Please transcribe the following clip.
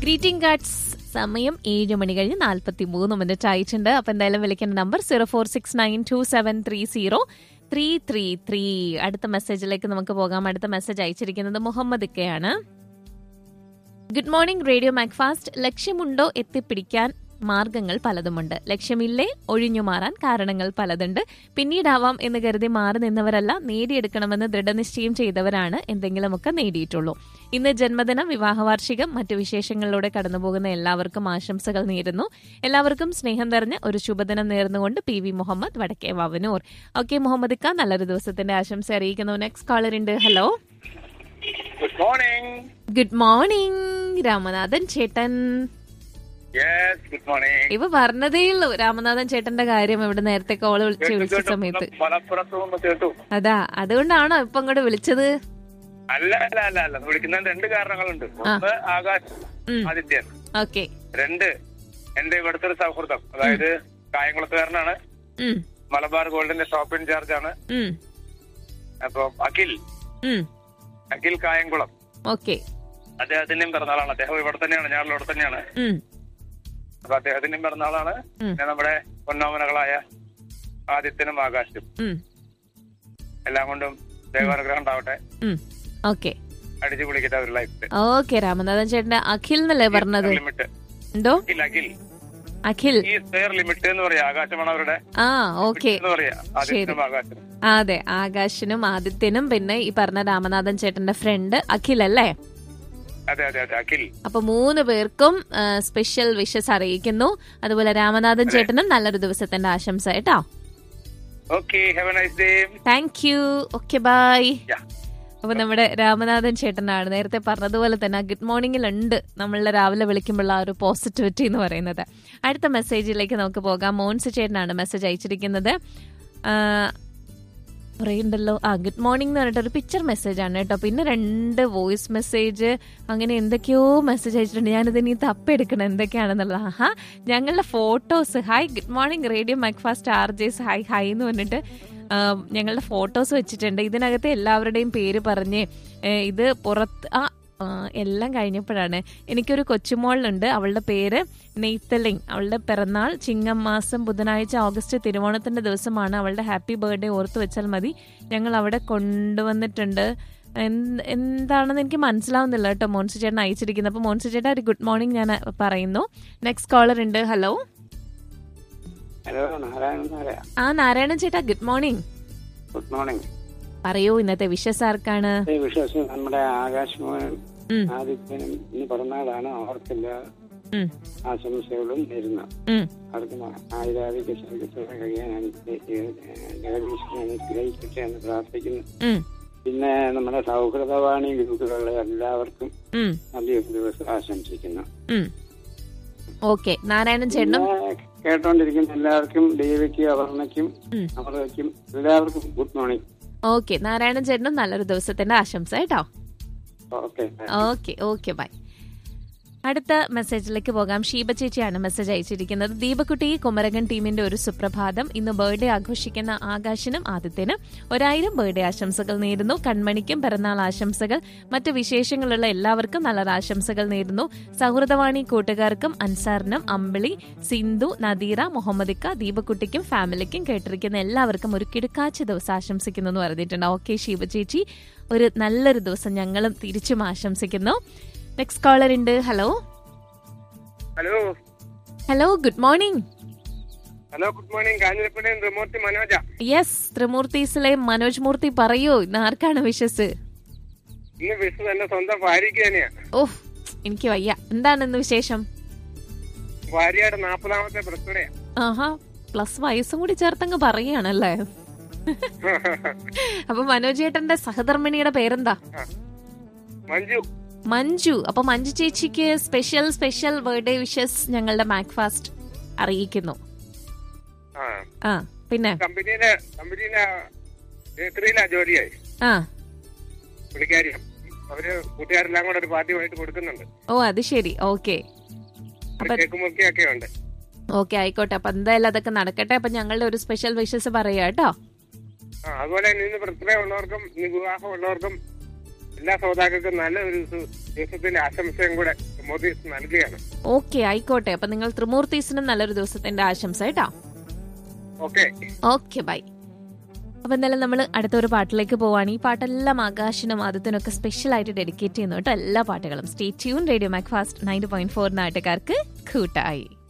Greeting cards സമയം ഏഴ് മണി കഴിഞ്ഞ് നാൽപ്പത്തി മൂന്ന് മിനിറ്റ് ആയിട്ടുണ്ട് അപ്പൊ എന്തായാലും വിളിക്കേണ്ട number zero four six nine two seven three zero three three three അടുത്ത മെസ്സേജിലേക്ക് നമുക്ക് പോകാം അടുത്ത മെസ്സേജ് അയച്ചിരിക്കുന്നത് മുഹമ്മദ് ഇക്കയാണ് ഗുഡ് മോർണിംഗ് റേഡിയോ മാക്ഫാസ്റ്റ് ലക്ഷ്യമുണ്ടോ എത്തിപ്പിടിക്കാൻ മാർഗങ്ങൾ പലതുമുണ്ട് ലക്ഷ്യമില്ലേ ഒഴിഞ്ഞു മാറാൻ കാരണങ്ങൾ പലതുണ്ട് പിന്നീടാവാം എന്ന് കരുതി മാറി നിന്നവരല്ല നേടിയെടുക്കണമെന്ന് ദൃഢനിശ്ചയം ചെയ്തവരാണ് എന്തെങ്കിലുമൊക്കെ നേടിയിട്ടുള്ളൂ ഇന്ന് ജന്മദിനം വിവാഹവാർഷികം മറ്റു വിശേഷങ്ങളിലൂടെ കടന്നുപോകുന്ന എല്ലാവർക്കും ആശംസകൾ നേരുന്നു എല്ലാവർക്കും സ്നേഹം നിറഞ്ഞ ഒരു ശുഭദിനം നേർന്നുകൊണ്ട് പി വി മുഹമ്മദ് വടക്കേ വവനൂർ ഓക്കെ മുഹമ്മദ് ഇക്ക നല്ലൊരു ദിവസത്തിന്റെ ആശംസ അറിയിക്കുന്നു നെക്സ്റ്റ് കോളർ ഉണ്ട് hello good morning good morning Ramanathan ചേട്ടൻ യെസ് ഗുഡ് മോർണിംഗ് ഇവ പറഞ്ഞതേ ഉള്ളൂ രാമനാഥൻ ചേട്ടന്റെ കാര്യം ഇവിടെ നേരത്തെ കോള് വിളിച്ച് വിളിച്ച സമയത്ത് മലപ്പുറത്ത് നിന്ന് കേട്ടു അതാ അതുകൊണ്ടാണോ ഇപ്പൊ അങ്ങോട്ട് വിളിച്ചത് അല്ല അല്ല അല്ല അല്ല വിളിക്കുന്നതിന് രണ്ട് കാരണങ്ങളുണ്ട് ഒന്ന് ആകാശ് ഉം. ആദിത്യൻ ഓക്കെ രണ്ട് എന്റെ ഇവിടുത്തെ ഒരു സൗഹൃദം അതായത് കായംകുളത്തുകാരനാണ് ഉം മലബാർ ഗോൾഡിന്റെ ഷോപ്പ് ഇൻചാർജ് ആണ് ഉം അപ്പൊ അഖിൽ ഉം അഖിൽ കായംകുളം ഓക്കെ അദ്ദേഹത്തിന്റെയും പിറന്നാളാണ് അദ്ദേഹം ഇവിടെ തന്നെയാണ് ഞാൻ ഇവിടെ തന്നെയാണ് ഉം അപ്പൊ അദ്ദേഹത്തിന്റെയും പിറന്നാളാണ് ഉം. പിന്നെ നമ്മുടെ പൊന്നോമനകളായ ആദിത്യനും ആകാശും ഉം എല്ലാം കൊണ്ടും ദൈവാനുഗ്രഹം ഉണ്ടാവട്ടെ ഉം ഓക്കെ അടിച്ചു പൊളിക്കട്ടെ ഒരു ലൈഫ് ഓക്കെ രാമനാഥൻ ചേട്ടന്റെ അഖിൽ എന്നല്ലേ പറഞ്ഞത് ലിമിറ്റ് എന്തോ അഖിൽ അഖിൽ അഖിൽ ഈ സ്പെയർ ലിമിറ്റ് എന്ന് പറയാ ആകാശമാണ് അവരുടെ ആ ഓക്കെ എന്ന് പറയാ ആദിത്യനും ആകാശനും അതെ ആകാശിനും ആദിത്യനും പിന്നെ ഈ പറഞ്ഞ രാമനാഥൻ ചേട്ടന്റെ ഫ്രണ്ട് അഖിൽ അല്ലേ അതെ അതെ അതെ അഖിൽ അപ്പൊ മൂന്ന് പേർക്കും സ്പെഷ്യൽ വിഷസ് അറിയിക്കുന്നു അതുപോലെ രാമനാഥൻ ചേട്ടനും നല്ലൊരു ദിവസത്തിന്റെ ആശംസ കേട്ടോ okay have a nice day thank you okay bye yeah അപ്പൊ നമ്മുടെ രാമനാഥൻ ചേട്ടനാണ് നേരത്തെ പറഞ്ഞതുപോലെ തന്നെ ഗുഡ് മോർണിംഗിൽ ഉണ്ട് നമ്മളുടെ രാവിലെ വിളിക്കുമ്പോൾ ആ ഒരു പോസിറ്റിവിറ്റി എന്ന് പറയുന്നത് അടുത്ത മെസ്സേജിലേക്ക് നമുക്ക് പോകാം മോൻസ് ചേട്ടനാണ് മെസ്സേജ് അയച്ചിരിക്കുന്നത് ആ, കുറേ ഉണ്ടല്ലോ ആ ഗുഡ് മോർണിംഗ് എന്ന് പറഞ്ഞിട്ട് ഒരു പിക്ചർ മെസ്സേജ് ആണ് കേട്ടോ പിന്നെ രണ്ട് വോയിസ് മെസ്സേജ് അങ്ങനെ എന്തൊക്കെയോ മെസ്സേജ് അയച്ചിട്ടുണ്ട് ഞാനിത് ഇനി തപ്പെടുക്കണം എന്തൊക്കെയാണെന്നുള്ളത് ആഹാ ഞങ്ങളുടെ photos hi good morning radio Macfast RJs hi hi എന്ന് പറഞ്ഞിട്ട് ആ, ഞങ്ങളുടെ ഫോട്ടോസ് വെച്ചിട്ടുണ്ട് ഇതിനകത്ത് എല്ലാവരുടെയും പേര് പറഞ്ഞ് ഏ, ഇത് പുറത്ത് ആ ആ, എല്ലാം കഴിഞ്ഞപ്പോഴാണ് എനിക്കൊരു കൊച്ചുമോളുണ്ട് അവളുടെ പേര് നെയ്ത്തലിംഗ് അവളുടെ പിറന്നാൾ ചിങ്ങം മാസം ബുധനാഴ്ച ഓഗസ്റ്റ് തിരുവോണത്തിന്റെ ദിവസമാണ് അവളുടെ ഹാപ്പി ബർത്ത്ഡേ ഓർത്ത് വെച്ചാൽ മതി ഞങ്ങൾ അവിടെ കൊണ്ടുവന്നിട്ടുണ്ട് എന്ത് എന്താണെന്ന് എനിക്ക് മനസ്സിലാവുന്നില്ല കേട്ടോ മോൻസി ചേട്ടൻ അയച്ചിരിക്കുന്നത് അപ്പോൾ മോൻസി ചേട്ടൻ ഒരു ഗുഡ് മോർണിംഗ് ഞാൻ പറയുന്നു നെക്സ്റ്റ് കോളർ ഉണ്ട് ഹലോ ഹലോ നാരായണൻ നാരായ ആ നാരായണൻ ചേട്ടാ ഗുഡ് മോർണിംഗ് ഗുഡ് മോർണിംഗ് പറയൂ ഇന്നത്തെ വിഷസ് ആർക്കാണ് വിശ്വാസം നമ്മുടെ ആകാശ് മോഹൻ ഉം, ആദിത്യനും ഇന്ന് പിറന്നാളാണ് അവർക്കില്ല ഉം, ആശംസകളും നേരുന്നു ഉം. അവർക്ക് ആയുരാവിക സംഘത്തോടെ കഴിയാൻ ജഗദീശനെ അനുഗ്രഹിക്കട്ടെ എന്ന് പ്രാർത്ഥിക്കുന്നു ഉം, പിന്നെ നമ്മുടെ സൗഹൃദവാണി ഗ്രൂപ്പുകളിലെ എല്ലാവർക്കും ഉം, നല്ലൊരു ദിവസം ആശംസിക്കുന്നു ഉം. ഓക്കെ നാരായണൻ ചേട്ടനും പിന്നെ കേട്ടോണ്ടിരിക്കുന്ന എല്ലാവർക്കും ദേവിക്കും അവർണയ്ക്കും ഉം. അമൃതയ്ക്കും എല്ലാവർക്കും ഗുഡ് മോർണിംഗ് ഓക്കെ നാരായണൻ ചേട്ടനും നല്ലൊരു ദിവസത്തിന്റെ ആശംസ കേട്ടോ ഓക്കെ ഓക്കെ ഓക്കെ ബൈ അടുത്ത മെസ്സേജിലേക്ക് പോകാം ഷീബ ചേച്ചിയാണ് മെസ്സേജ് അയച്ചിരിക്കുന്നത് ദീപക്കുട്ടി കുമരകൻ ടീമിന്റെ ഒരു സുപ്രഭാതം ഇന്ന് ബർത്ത്ഡേ ആഘോഷിക്കുന്ന ആകാശിനും ആദിത്യനും ഒരായിരം ബർത്ത്ഡേ ആശംസകൾ നേരുന്നു കൺമണിക്കും പിറന്നാൾ ആശംസകൾ മറ്റ് വിശേഷങ്ങളുള്ള എല്ലാവർക്കും നല്ല ആശംസകൾ നേരുന്നു സൗഹൃദവാണി കൂട്ടുകാർക്കും അൻസാറിനും അമ്പിളി സിന്ധു നദീറ മുഹമ്മദിക്ക ദീപക്കുട്ടിക്കും ഫാമിലിക്കും കേട്ടിരിക്കുന്ന എല്ലാവർക്കും ഒരു കിടുക്കാച്ച ദിവസം ആശംസിക്കുന്നു എന്ന് പറഞ്ഞിട്ടുണ്ട് ഓക്കെ ഷീബ ചേച്ചി ഒരു നല്ലൊരു ദിവസം ഞങ്ങളും തിരിച്ചും ആശംസിക്കുന്നു നെക്സ്റ്റ് കോളർ ഉണ്ട് hello hello hello good morning hello good morning കാഞ്ഞിരപ്പള്ളിയും റിമോട്ട് മനോജ യെസ് ത്രിമൂർത്തീസിലെ മനോജ് മൂർത്തി പറയൂ ഇന്ന് ആർക്കാണ് വിഷസ് ഇന്ന് വിഷു എന്റെ സ്വന്തം ഭാര്യയ്ക്ക് തന്നെയാണ് ഓഹ് എനിക്ക് വയ്യ എന്താണ് ഇന്ന് വിശേഷം ഭാര്യയുടെ നാൽപ്പതാമത്തെ ബർത്ത്ഡേ ആഹാ പ്ലസ് വയസ്സും കൂടി ചേർത്തങ്ങ് പറയുകയാണല്ലേ അപ്പൊ മനോജ് ചേട്ടന്റെ സഹധർമ്മിണിയുടെ പേരെന്താ മഞ്ജു മഞ്ജു അപ്പൊ മഞ്ജു ചേച്ചിക്ക് സ്പെഷ്യൽ സ്പെഷ്യൽ ബർത്ത്ഡേ വിഷസ് ഞങ്ങളുടെ മാക്ഫാസ്റ്റ് അറിയിക്കുന്നു ആ ആ പിന്നെ കമ്പനിയിലെ കമ്പനിയിലെ ബേക്കറിയിലാ ജോലിയായി ആ പുള്ളിക്കാരി അവര് കൂട്ടുകാരെല്ലാം കൂടെ ഒരു പാർട്ടി പോയിട്ട് കൊടുക്കുന്നുണ്ട് ഓ അത് ശരി ഓക്കെ ഒരു അപ്പൊ കേക്ക് മുറിക്കൊക്കെ ഉണ്ട് ഓക്കെ ആയിക്കോട്ടെ അപ്പൊ എന്തായാലും അതൊക്കെ നടക്കട്ടെ അപ്പൊ ഞങ്ങളുടെ ഒരു സ്പെഷ്യൽ വിഷസ് പറയാ കേട്ടോ ആ അതുപോലെ തന്നെ ഇന്ന് ബർത്ത്ഡേ ഉള്ളവർക്കും ഇന്ന് വിവാഹം ഉള്ളവർക്കും എല്ലാ ശ്രോതാക്കൾക്കും നല്ല ഒരു ദി- ദിവസത്തിന്റെ ആശംസയും കൂടെ മോദി നൽകുകയാണ് ഓക്കെ ആയിക്കോട്ടെ അപ്പൊ നിങ്ങൾ ത്രിമൂർത്തീസിനും നല്ലൊരു ദിവസത്തിന്റെ ആശംസ കേട്ടോ ഓക്കെ ഓക്കെ ബൈ അപ്പൊ എന്തായാലും നമ്മൾ അടുത്തൊരു പാട്ടിലേക്ക് പോവാണ് ഈ പാട്ടെല്ലാം ആകാശിനും ആദ്യത്തിനും ഒക്കെ സ്പെഷ്യൽ ആയിട്ട് ഡെഡിക്കേറ്റ് ചെയ്യുന്നു കേട്ടോ എല്ലാ പാട്ടുകളും stay tune radio Macfast ninety point four നാട്ടുകാർക്ക് കൂട്ടായി